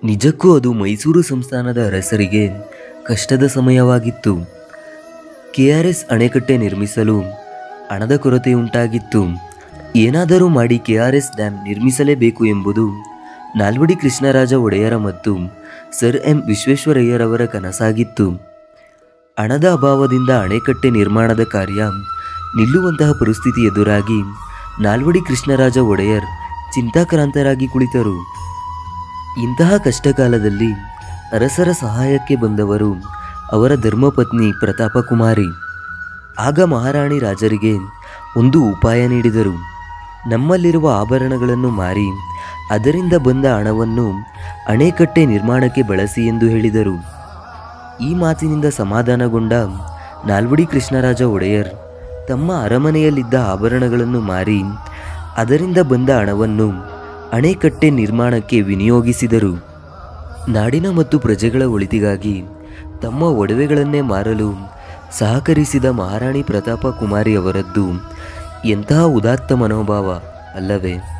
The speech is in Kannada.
ನಿಜಕ್ಕೂ ಅದು ಮೈಸೂರು ಸಂಸ್ಥಾನದ ಅರಸರಿಗೆ ಕಷ್ಟದ ಸಮಯವಾಗಿತ್ತು ಕೆ ಆರ್ ಎಸ್ ಅಣೆಕಟ್ಟೆ ನಿರ್ಮಿಸಲು ಹಣದ ಕೊರತೆ ಉಂಟಾಗಿತ್ತು ಏನಾದರೂ ಮಾಡಿ ಕೆ ಆರ್ ಎಸ್ ಡ್ಯಾಮ್ ನಿರ್ಮಿಸಲೇಬೇಕು ಎಂಬುದು ನಾಲ್ವಡಿ ಕೃಷ್ಣರಾಜ ಒಡೆಯರ ಮತ್ತು ಸರ್ ಎಂ ವಿಶ್ವೇಶ್ವರಯ್ಯರವರ ಕನಸಾಗಿತ್ತು ಹಣದ ಅಭಾವದಿಂದ ಅಣೆಕಟ್ಟೆ ನಿರ್ಮಾಣದ ಕಾರ್ಯ ನಿಲ್ಲುವಂತಹ ಪರಿಸ್ಥಿತಿ ಎದುರಾಗಿ ನಾಲ್ವಡಿ ಕೃಷ್ಣರಾಜ ಒಡೆಯರ್ ಚಿಂತಾಕ್ರಾಂತರಾಗಿ ಕುಳಿತರು ಇಂತಹ ಕಷ್ಟಕಾಲದಲ್ಲಿ ಅರಸರ ಸಹಾಯಕ್ಕೆ ಬಂದವರು ಅವರ ಧರ್ಮಪತ್ನಿ ಪ್ರತಾಪ ಕುಮಾರಿ ಆಗ ಮಹಾರಾಣಿ ರಾಜರಿಗೆ ಒಂದು ಉಪಾಯ ನೀಡಿದರು ನಮ್ಮಲ್ಲಿರುವ ಆಭರಣಗಳನ್ನು ಮಾರಿ ಅದರಿಂದ ಬಂದ ಹಣವನ್ನು ಅಣೆಕಟ್ಟೆ ನಿರ್ಮಾಣಕ್ಕೆ ಬಳಸಿ ಎಂದು ಹೇಳಿದರು ಈ ಮಾತಿನಿಂದ ಸಮಾಧಾನಗೊಂಡ ನಾಲ್ವಡಿ ಕೃಷ್ಣರಾಜ ಒಡೆಯರ್ ತಮ್ಮ ಅರಮನೆಯಲ್ಲಿದ್ದ ಆಭರಣಗಳನ್ನು ಮಾರಿ ಅದರಿಂದ ಬಂದ ಹಣವನ್ನು ಅಣೆಕಟ್ಟೆ ನಿರ್ಮಾಣಕ್ಕೆ ವಿನಿಯೋಗಿಸಿದರು ನಾಡಿನ ಮತ್ತು ಪ್ರಜೆಗಳ ಒಳಿತಿಗಾಗಿ ತಮ್ಮ ಒಡವೆಗಳನ್ನೇ ಮಾರಲು ಸಹಕರಿಸಿದ ಮಹಾರಾಣಿ ಪ್ರತಾಪ ಕುಮಾರಿ ಅವರದ್ದು ಎಂತಹ ಉದಾತ್ತ ಮನೋಭಾವ ಅಲ್ಲವೇ